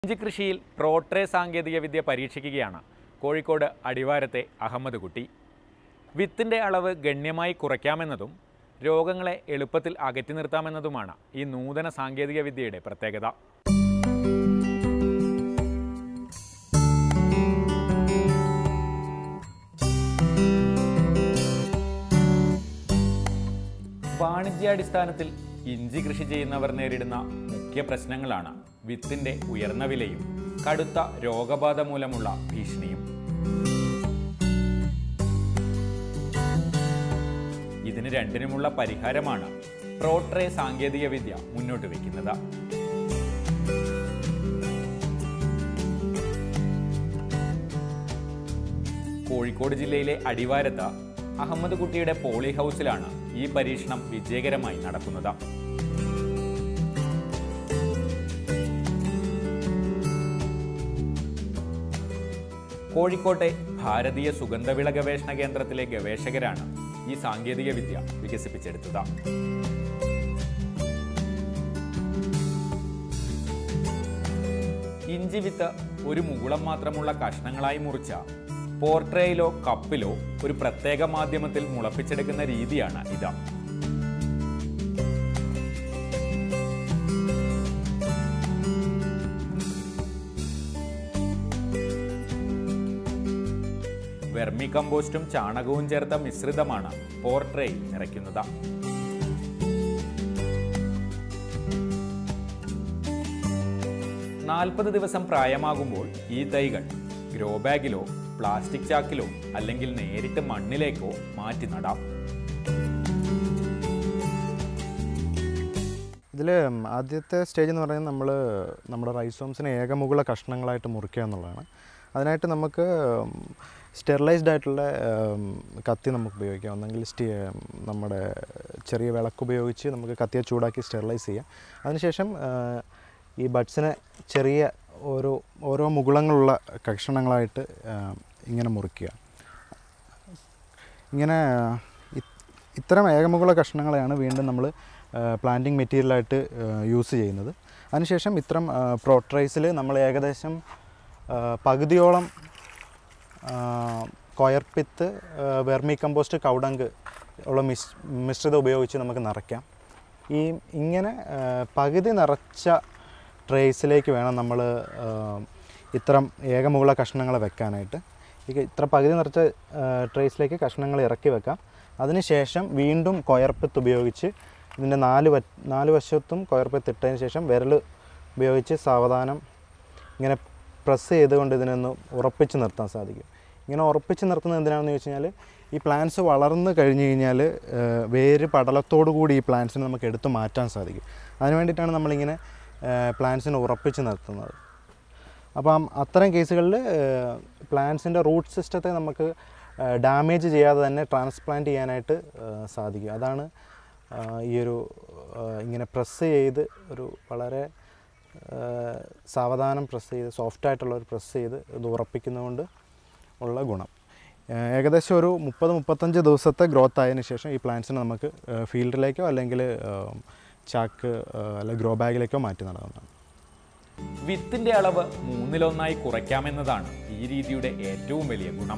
ഇഞ്ചി കൃഷിയിൽ പ്രോട്രേ സാങ്കേതികവിദ്യ പരീക്ഷിക്കുകയാണ് കോഴിക്കോട് അടിവാരത്തെ അഹമ്മദ് കുട്ടി വിത്തിൻ്റെ അളവ് ഗണ്യമായി കുറയ്ക്കാമെന്നതും രോഗങ്ങളെ എളുപ്പത്തിൽ അകറ്റി നിർത്താമെന്നതുമാണ് ഈ നൂതന സാങ്കേതികവിദ്യയുടെ പ്രത്യേകത വാണിജ്യാടിസ്ഥാനത്തിൽ ഇഞ്ചി കൃഷി ചെയ്യുന്നവർ നേരിടുന്ന മുഖ്യ പ്രശ്നങ്ങളാണ് വിത്തിന്റെ ഉയർന്ന വിലയും കടുത്ത രോഗബാധ മൂലമുള്ള ഭീഷണിയും ഇതിന് രണ്ടിനുമുള്ള പരിഹാരമാണ് പ്രോട്രേ സാങ്കേതികവിദ്യ മുന്നോട്ട് വയ്ക്കുന്നത് കോഴിക്കോട് ജില്ലയിലെ അടിവാരത്ത് അഹമ്മദ് കുട്ടിയുടെ പോളി ഹൗസിലാണ് ഈ പരീക്ഷണം വിജയകരമായി നടക്കുന്നത് കോഴിക്കോട്ടെ ഭാരതീയ സുഗന്ധവിള ഗവേഷണ കേന്ദ്രത്തിലെ ഗവേഷകരാണ് ഈ സാങ്കേതികവിദ്യ വികസിപ്പിച്ചെടുത്തത് ഇഞ്ചി വിത്ത് ഒരു മുകുളം മാത്രമുള്ള കഷ്ണങ്ങളായി മുറിച്ച പോർട്രേയിലോ കപ്പിലോ ഒരു പ്രത്യേക മാധ്യമത്തിൽ മുളപ്പിച്ചെടുക്കുന്ന രീതിയാണ് ഇത് വെർമി കമ്പോസ്റ്റും ചാണകവും ചേർത്ത മിശ്രിതമാണ് പോർട്രേയിൽ നിറയ്ക്കുന്നത് നാൽപ്പത് ദിവസം പ്രായമാകുമ്പോൾ ഈ തൈകൾ ഗ്രോ ബാഗിലോ പ്ലാസ്റ്റിക് ചാക്കിലോ അല്ലെങ്കിൽ നേരിട്ട് മണ്ണിലേക്കോ മാറ്റി നടാം ഇതിൽ ആദ്യത്തെ സ്റ്റേജ് എന്ന് പറയുന്നത് നമ്മൾ നമ്മുടെ റൈസോംസിനെ ഏകമുകുള കഷ്ണങ്ങളായിട്ട് മുറിക്കുക എന്നുള്ളതാണ് അതിനായിട്ട് നമുക്ക് സ്റ്റെറിലൈസ്ഡ് ആയിട്ടുള്ള ഉം, കത്തി നമുക്ക് ഉപയോഗിക്കാം ഒന്നെങ്കിൽ സ്റ്റീ നമ്മുടെ ചെറിയ വിളക്ക് ഉപയോഗിച്ച് നമുക്ക് കത്തിയെ ചൂടാക്കി സ്റ്റെറിലൈസ് ചെയ്യാം അതിനുശേഷം ആ, ഈ ബഡ്സിനെ ചെറിയ ഓരോ ഓരോ മുകുളങ്ങളുള്ള കഷണങ്ങളായിട്ട് ആ, ഇങ്ങനെ മുറിക്കുക ഇങ്ങനെ ഇ- ഇത്തരം ഏകമുകുള കഷ്ണങ്ങളെയാണ് വീണ്ടും നമ്മൾ പ്ലാന്റിംഗ് മെറ്റീരിയലായിട്ട് യൂസ് ചെയ്യുന്നത് അതിനുശേഷം ഇത്തരം പ്രോട്രൈസിൽ നമ്മൾ ഏകദേശം ആ, പകുതിയോളം ആ, കൊയർപ്പിത്ത് ആ, വെർമി കമ്പോസ്റ്റ് കൗഡങ്ക് ഉള്ള മിസ് മിശ്രിതം ഉപയോഗിച്ച് നമുക്ക് നിറയ്ക്കാം ഈ ഇങ്ങനെ ആ, പകുതി നിറച്ച ട്രേസിലേക്ക് വേണം നമ്മൾ ഇത്തരം ഏകമുകുള കഷ്ണങ്ങൾ വെക്കാനായിട്ട് ഈ ഇത്ര പകുതി നിറച്ച ട്രേസിലേക്ക് കഷ്ണങ്ങൾ ഇറക്കി വെക്കാം അതിനുശേഷം വീണ്ടും കൊയർപ്പത്ത് ഉപയോഗിച്ച് ഇതിൻ്റെ നാല് വ നാല് വശത്തും കൊയർപ്പത്ത് ഇട്ടതിന് ശേഷം വിരൽ ഉപയോഗിച്ച് സാവധാനം ഇങ്ങനെ പ്രസ് ചെയ്തുകൊണ്ട് ഇതിനൊന്ന് ഉറപ്പിച്ച് നിർത്താൻ സാധിക്കും ഇങ്ങനെ ഉറപ്പിച്ച് നിർത്തുന്നത് എന്തിനാണെന്ന് ചോദിച്ചു കഴിഞ്ഞാൽ ഈ പ്ലാന്റ്സ് വളർന്നു കഴിഞ്ഞ് കഴിഞ്ഞാൽ ഏഹ്, വേര് പടലത്തോടു കൂടി ഈ പ്ലാന്റ്സിനെ നമുക്ക് എടുത്തു മാറ്റാൻ സാധിക്കും അതിന് വേണ്ടിയിട്ടാണ് നമ്മളിങ്ങനെ പ്ലാന്റ്സിനെ ഉറപ്പിച്ച് നിർത്തുന്നത് അപ്പം അത്തരം കേസുകളിൽ പ്ലാന്റ്സിൻ്റെ റൂട്ട് സിസ്റ്റത്തെ നമുക്ക് ഡാമേജ് ചെയ്യാതെ തന്നെ ട്രാൻസ്പ്ലാന്റ് ചെയ്യാനായിട്ട് ഏഹ്, സാധിക്കും അതാണ് ഏഹ്, ഈ ഒരു ഏഹ്, ഇങ്ങനെ പ്രസ് ചെയ്ത് ഒരു വളരെ ഏഹ്, സാവധാനം പ്രസ് ചെയ്ത് സോഫ്റ്റ് ആയിട്ടുള്ള ഒരു പ്രസ് ചെയ്ത് ഇത് ഉറപ്പിക്കുന്നതുകൊണ്ട് ഉള്ള ഗുണം ഏഹ്, ഏകദേശം ഒരു മുപ്പത് മുപ്പത്തഞ്ച് ദിവസത്തെ ഗ്രോത്ത് ആയതിനു ശേഷം ഈ പ്ലാന്റ്സിനെ നമുക്ക് ഏഹ്, ഫീൽഡിലേക്കോ അല്ലെങ്കിൽ ഏഹ്, ചാക്ക് ഏഹ്, അല്ലെങ്കിൽ ഗ്രോ ബാഗിലേക്കോ മാറ്റി നടാവുന്നതാണ് വിത്തിന്റെ അളവ് മൂന്നിലൊന്നായി കുറയ്ക്കാമെന്നതാണ് ഈ രീതിയുടെ ഏറ്റവും വലിയ ഗുണം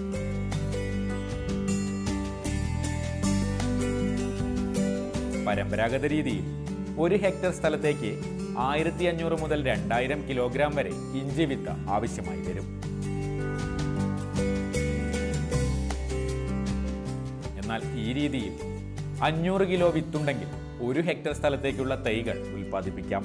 പരമ്പരാഗത രീതിയിൽ ഒരു ഹെക്ടർ സ്ഥലത്തേക്ക് ആയിരത്തി അഞ്ഞൂറ് മുതൽ രണ്ടായിരം കിലോഗ്രാം വരെ ഇഞ്ചി വിത്ത് ആവശ്യമായി വരും എന്നാൽ ഈ രീതിയിൽ അഞ്ഞൂറ് കിലോ വിത്തുണ്ടെങ്കിൽ ഒരു ഹെക്ടർ സ്ഥലത്തേക്കുള്ള തൈകൾ ഉൽപ്പാദിപ്പിക്കാം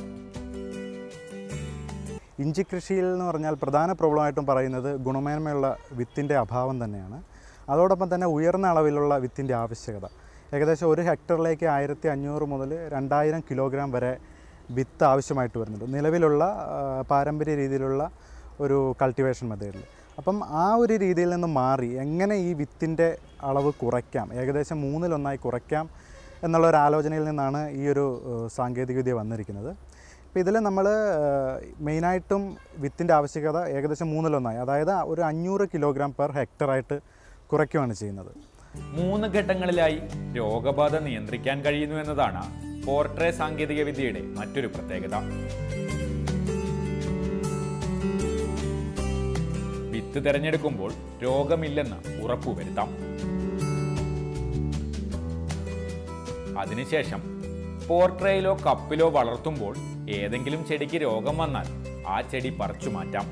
ഇഞ്ചി കൃഷിയിൽ എന്ന് പറഞ്ഞാൽ പ്രധാന പ്രോബ്ലമായിട്ടും പറയുന്നത് ഗുണമേന്മയുള്ള വിത്തിൻ്റെ അഭാവം തന്നെയാണ് അതോടൊപ്പം തന്നെ ഉയർന്ന അളവിലുള്ള വിത്തിൻ്റെ ആവശ്യകത ഏകദേശം ഒരു ഹെക്ടറിലേക്ക് ആയിരത്തി അഞ്ഞൂറ് മുതൽ രണ്ടായിരം കിലോഗ്രാം വരെ വിത്ത് ആവശ്യമായിട്ട് വരുന്നുണ്ട് നിലവിലുള്ള ആ, പാരമ്പര്യ രീതിയിലുള്ള ഒരു കൾട്ടിവേഷൻ മെത്തേഡിൽ അപ്പം ആ ഒരു രീതിയിൽ നിന്ന് മാറി എങ്ങനെ ഈ വിത്തിൻ്റെ അളവ് കുറയ്ക്കാം ഏകദേശം മൂന്നിലൊന്നായി കുറയ്ക്കാം എന്നുള്ള ഒരു ആലോചനയിൽ നിന്നാണ് ഈ ഒരു ഏഹ്, സാങ്കേതികവിദ്യ വന്നിരിക്കുന്നത് അപ്പോൾ ഇതിൽ നമ്മൾ മെയിനായിട്ടും വിത്തിൻ്റെ ആവശ്യകത ഏകദേശം മൂന്നിലൊന്നായി അതായത് ഒരു അഞ്ഞൂറ് കിലോഗ്രാം പെർ ഹെക്ടറായിട്ട് കുറയ്ക്കുകയാണ് ചെയ്യുന്നത് മൂന്ന് ഘട്ടങ്ങളിലായി രോഗബാധ നിയന്ത്രിക്കാൻ കഴിയുന്നു എന്നതാണ് പോർട്രേ സാങ്കേതികവിദ്യയുടെ മറ്റൊരു പ്രത്യേകത വിത്ത് തിരഞ്ഞെടുക്കുമ്പോൾ രോഗമില്ലെന്ന് ഉറപ്പുവരുത്താം അതിനുശേഷം പോർട്രയിലോ കപ്പിലോ വളർത്തുമ്പോൾ ഏതെങ്കിലും ചെടിക്ക് രോഗം വന്നാൽ ആ ചെടി പറിച്ചു മാറ്റാം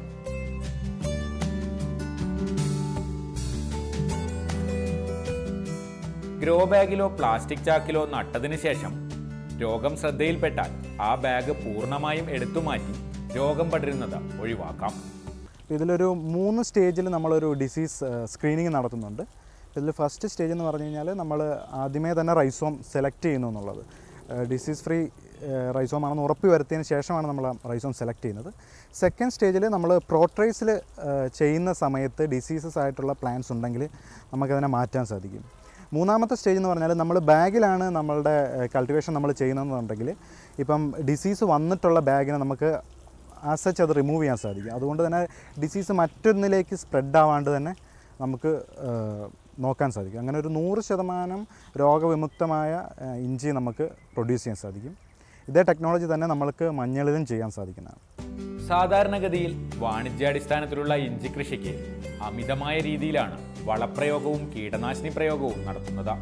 ഗ്രോ ബാഗിലോ പ്ലാസ്റ്റിക് ചാക്കിലോ നട്ടതിന് ശേഷം രോഗം ശ്രദ്ധയിൽപ്പെട്ടാൽ ആ ബാഗ് പൂർണ്ണമായും എടുത്തുമാറ്റി രോഗം പടരുന്നത് ഒഴിവാക്കാം ഇതിലൊരു മൂന്ന് സ്റ്റേജിൽ നമ്മളൊരു ഡിസീസ് സ്ക്രീനിങ് നടത്തുന്നുണ്ട് ഇതിൽ ഫസ്റ്റ് സ്റ്റേജ് എന്ന് പറഞ്ഞു കഴിഞ്ഞാൽ നമ്മൾ ആദ്യമേ തന്നെ റൈസോം സെലക്ട് ചെയ്യുന്നു എന്നുള്ളത് ഡിസീസ് ഫ്രീ റൈസോം ആണെന്ന് ഉറപ്പ് വരുത്തിയതിന് ശേഷമാണ് നമ്മൾ റൈസോം സെലക്ട് ചെയ്യുന്നത് സെക്കൻഡ് സ്റ്റേജിൽ നമ്മൾ പ്രോട്രൈസിൽ ചെയ്യുന്ന സമയത്ത് ഡിസീസസ് ആയിട്ടുള്ള പ്ലാന്റ്സ് ഉണ്ടെങ്കിൽ നമുക്കതിനെ മാറ്റാൻ സാധിക്കും മൂന്നാമത്തെ സ്റ്റേജ് എന്ന് പറഞ്ഞാൽ നമ്മൾ ബാഗിലാണ് നമ്മളുടെ കൾട്ടിവേഷൻ നമ്മൾ ചെയ്യുന്നതെന്നുണ്ടെങ്കിൽ ഇപ്പം ഡിസീസ് വന്നിട്ടുള്ള ബാഗിനെ നമുക്ക് ആസ് സച്ച് അത് റിമൂവ് ചെയ്യാൻ സാധിക്കും അതുകൊണ്ട് തന്നെ ഡിസീസ് മറ്റൊന്നിലേക്ക് സ്പ്രെഡ് ആവാണ്ട് തന്നെ നമുക്ക് ആ, നോക്കാൻ സാധിക്കും അങ്ങനെ ഒരു നൂറ് ശതമാനം രോഗവിമുക്തമായ ആ, ഇഞ്ചി നമുക്ക് പ്രൊഡ്യൂസ് ചെയ്യാൻ സാധിക്കും ഇതേ ടെക്നോളജി തന്നെ നമ്മൾക്ക് മഞ്ഞളിലും ചെയ്യാൻ സാധിക്കുന്നതാണ് സാധാരണഗതിയിൽ വാണിജ്യാടിസ്ഥാനത്തിലുള്ള ഇഞ്ചി കൃഷിക്ക് അമിതമായ രീതിയിലാണ് വളപ്രയോഗവും കീടനാശിനി പ്രയോഗവും നടത്തുന്നത്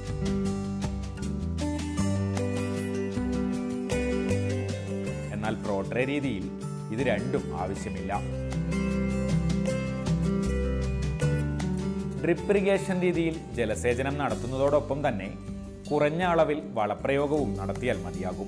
എന്നാൽ പ്രോട്രേ രീതിയിൽ ഇത് രണ്ടും ആവശ്യമില്ല ഡ്രിപ്പ് ഇറിഗേഷൻ രീതിയിൽ ജലസേചനം നടത്തുന്നതോടൊപ്പം തന്നെ കുറഞ്ഞ അളവിൽ വളപ്രയോഗവും നടത്തിയാൽ മതിയാകും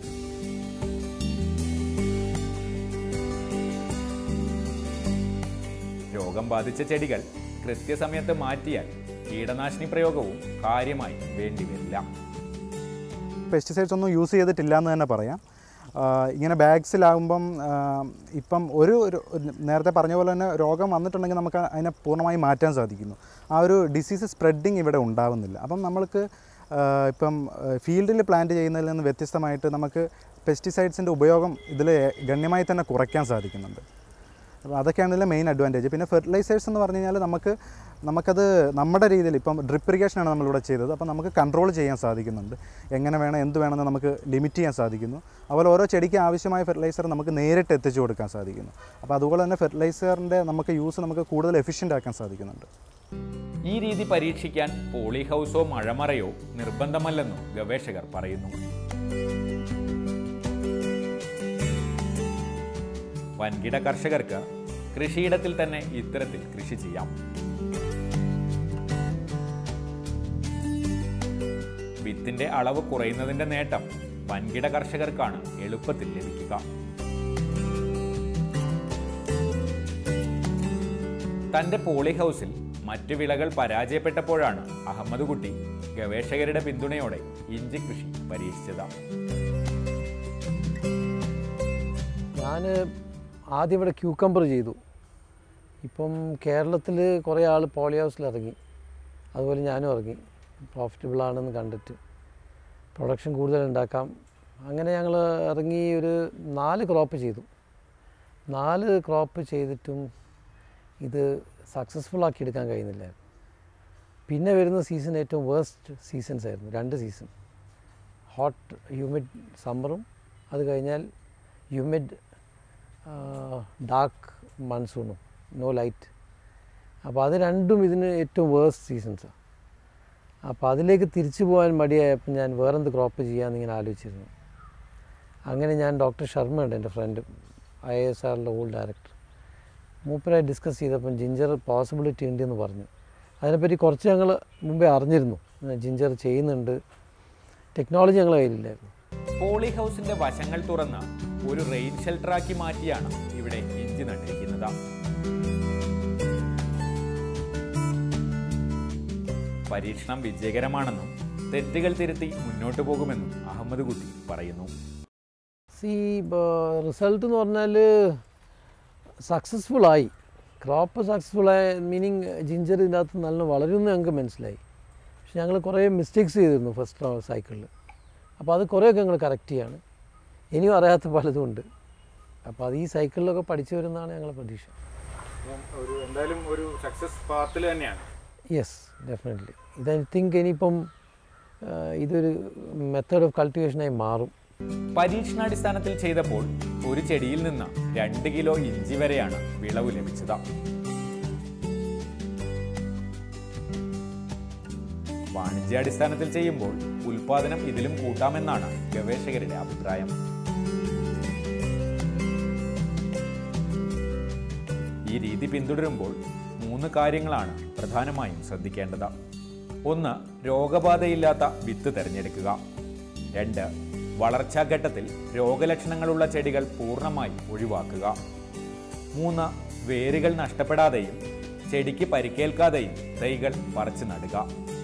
രോഗം ബാധിച്ച ചെടികൾ കൃത്യസമയത്ത് മാറ്റിയാൽ കീടനാശിനി പ്രയോഗവും കാര്യമായി വേണ്ടിവരില്ല പെസ്റ്റിസൈഡ്സ് ഒന്നും യൂസ് ചെയ്തിട്ടില്ല എന്ന് തന്നെ പറയാം ആ, ഇങ്ങനെ ബാഗ്സിലാകുമ്പം ആ, ഇപ്പം ഒരു ഒരു ഒരു നേരത്തെ പറഞ്ഞ പോലെ തന്നെ രോഗം വന്നിട്ടുണ്ടെങ്കിൽ നമുക്ക് അതിനെ പൂർണ്ണമായി മാറ്റാൻ സാധിക്കുന്നു ആ ഒരു ഡിസീസ് സ്പ്രെഡിങ് ഇവിടെ ഉണ്ടാവുന്നില്ല അപ്പം നമ്മൾക്ക് ആ, ഇപ്പം ഫീൽഡിൽ പ്ലാന്റ് ചെയ്യുന്നതിൽ നിന്ന് വ്യത്യസ്തമായിട്ട് നമുക്ക് പെസ്റ്റിസൈഡ്സിൻ്റെ ഉപയോഗം ഇതിൽ ഗണ്യമായി തന്നെ കുറയ്ക്കാൻ സാധിക്കുന്നുണ്ട് അപ്പോൾ അതൊക്കെയാണ് ഇതിലെ മെയിൻ അഡ്വാൻറ്റേജ് പിന്നെ ഫെർട്ടിലൈസേഴ്സ് എന്ന് പറഞ്ഞു കഴിഞ്ഞാൽ നമുക്ക് നമുക്കത് നമ്മുടെ രീതിയിൽ ഇപ്പം ഡ്രിപ്പ് ഇറിഗേഷനാണ് നമ്മളിവിടെ ചെയ്തത് അപ്പോൾ നമുക്ക് കൺട്രോൾ ചെയ്യാൻ സാധിക്കുന്നുണ്ട് എങ്ങനെ വേണം എന്ത് വേണമെന്ന് നമുക്ക് ലിമിറ്റ് ചെയ്യാൻ സാധിക്കുന്നു അതുപോലെ ഓരോ ചെടിക്ക് ആവശ്യമായ ഫെർട്ടിലൈസർ നമുക്ക് നേരിട്ട് എത്തിച്ചു കൊടുക്കാൻ സാധിക്കുന്നു അപ്പോൾ അതുപോലെ തന്നെ ഫെർട്ടിലൈസറിൻ്റെ നമുക്ക് യൂസ് നമുക്ക് കൂടുതൽ എഫിഷ്യൻ്റ് ആക്കാൻ സാധിക്കുന്നുണ്ട് ഈ രീതി പരീക്ഷിക്കാൻ പോളി ഹൗസോ മഴമറയോ നിർബന്ധമല്ലെന്നും ഗവേഷകർ പറയുന്നു വൻകിട കർഷകർക്ക് കൃഷിയിടത്തിൽ തന്നെ ഇത്തരത്തിൽ കൃഷി ചെയ്യാം വിത്തിന്റെ അളവ് കുറയുന്നതിന്റെ നേട്ടം വൻകിട കർഷകർക്കാണ് എളുപ്പത്തിൽ ലഭിക്കുക തന്റെ പോളി ഹൗസിൽ മറ്റു വിളകൾ പരാജയപ്പെട്ടപ്പോഴാണ് അഹമ്മദ് കുട്ടി ഗവേഷകരുടെ പിന്തുണയോടെ ഇഞ്ചി കൃഷി പരീക്ഷിച്ചത് ഞാൻ ആദ്യം ഇവിടെ ക്യൂക്കമ്പർ ചെയ്തു ഇപ്പം കേരളത്തിൽ കുറേ ആൾ പോളി ഹൗസിൽ ഇറങ്ങി അതുപോലെ ഞാനും ഇറങ്ങി പ്രോഫിറ്റബിൾ ആണെന്ന് കണ്ടിട്ട് പ്രൊഡക്ഷൻ കൂടുതൽ ഉണ്ടാക്കാം അങ്ങനെ ഞങ്ങൾ ഇറങ്ങി ഒരു നാല് ക്രോപ്പ് ചെയ്തു നാല് ക്രോപ്പ് ചെയ്തിട്ടും ഇത് സക്സസ്ഫുൾ ആക്കി എടുക്കാൻ കഴിയുന്നില്ലായിരുന്നു പിന്നെ വരുന്ന സീസൺ ഏറ്റവും വേസ്റ്റ് സീസൺസ് ആയിരുന്നു രണ്ട് സീസൺ ഹോട്ട് ഹ്യൂമിഡ് സമ്മറും അത് കഴിഞ്ഞാൽ ഹ്യൂമിഡ് ഡാർക്ക് മൺസൂണും നോ ലൈറ്റ് അപ്പോൾ അത് രണ്ടും ഇതിന് ഏറ്റവും വേഴ്സ്റ്റ് സീസൺസാണ് അപ്പോൾ അതിലേക്ക് തിരിച്ചു പോകാൻ മടിയായപ്പോൾ ഞാൻ വേറെന്ത് ക്രോപ്പ് ചെയ്യാമെന്ന് ഇങ്ങനെ ആലോചിച്ചിരുന്നു അങ്ങനെ ഞാൻ ഡോക്ടർ ശർമ്മ ഉണ്ട് എൻ്റെ ഫ്രണ്ട് ഐ എസ് ആറിൻ്റെ ഓൾഡ് ഡയറക്ടർ മൂപ്പരായി ഡിസ്കസ് ചെയ്തപ്പം ജിഞ്ചർ പോസിബിലിറ്റി ഉണ്ടെന്ന് പറഞ്ഞു അതിനെപ്പറ്റി കുറച്ച് ഞങ്ങൾ മുമ്പേ അറിഞ്ഞിരുന്നു ജിഞ്ചർ ചെയ്യുന്നുണ്ട് ടെക്നോളജി ഞങ്ങളുടെ കയ്യിലില്ലായിരുന്നു പോളി ഹൗസിന്റെ വശങ്ങൾ തുറന്ന് ഒരു റെയിൻ ഷെൽട്ടറാക്കി മാറ്റിയാണ് ഇവിടെ ഇഞ്ചി നട്ടിരിക്കുന്നത് പരീക്ഷണം വിജയകരമാണെന്നും തെറ്റുകൾ തിരുത്തി മുന്നോട്ട് പോകുമെന്നും അഹമ്മദ് കുട്ടി പറയുന്നു സി റിസൾട്ട് എന്ന് പറഞ്ഞാൽ സക്സസ്ഫുൾ ആയി ക്രോപ്പ് സക്സസ്ഫുൾ ആയ മീനിങ് ജിഞ്ചർ ഇതിൻ്റെ അകത്ത് നല്ല വളരുമെന്ന് ഞങ്ങൾക്ക് മനസ്സിലായി പക്ഷെ ഞങ്ങൾ കുറേ മിസ്റ്റേക്സ് ചെയ്തിരുന്നു ഫസ്റ്റ് സൈക്കിളിൽ അപ്പോൾ അത് കുറേയൊക്കെ ഞങ്ങൾ കറക്റ്റ് ചെയ്യാണ് ഇനിയും അറിയാത്ത പലതും ഉണ്ട് അപ്പോൾ അത് ഈ സൈക്കിളിലൊക്കെ പഠിച്ചു വരുന്നതാണ് ഞങ്ങളുടെ പ്രതീക്ഷ ഒരു എന്തായാലും ഒരു സക്സസ് പാത്തിൽ തന്നെയാണ് യെസ് ഡെഫിനറ്റ്ലി ഇത് ഐ തിങ്ക് ഇനിയിപ്പം ആ, ഇതൊരു മെത്തേഡ് ഓഫ് കൾട്ടിവേഷനായി മാറും പരീക്ഷണാടിസ്ഥാനത്തിൽ ചെയ്തപ്പോൾ ഒരു ചെടിയിൽ നിന്ന് രണ്ട് കിലോ ഇഞ്ചി വരെയാണ് വിളവ് ലഭിച്ചത് വാണിജ്യാടിസ്ഥാനത്തിൽ ചെയ്യുമ്പോൾ ഉൽപാദനം ഇതിലും കൂട്ടാമെന്നാണ് ഗവേഷകരുടെ അഭിപ്രായം ഈ രീതി പിന്തുടരുമ്പോൾ മൂന്ന് കാര്യങ്ങളാണ് പ്രധാനമായും ശ്രദ്ധിക്കേണ്ടത് ഒന്ന് രോഗബാധയില്ലാത്ത വിത്ത് തിരഞ്ഞെടുക്കുക രണ്ട് വളർച്ചാഘട്ടത്തിൽ രോഗലക്ഷണങ്ങളുള്ള ചെടികൾ പൂർണ്ണമായി ഒഴിവാക്കുക മൂന്ന് വേരുകൾ നഷ്ടപ്പെടാതെയും ചെടിക്ക് പരിക്കേൽക്കാതെയും തൈകൾ പറിച്ചു നടുക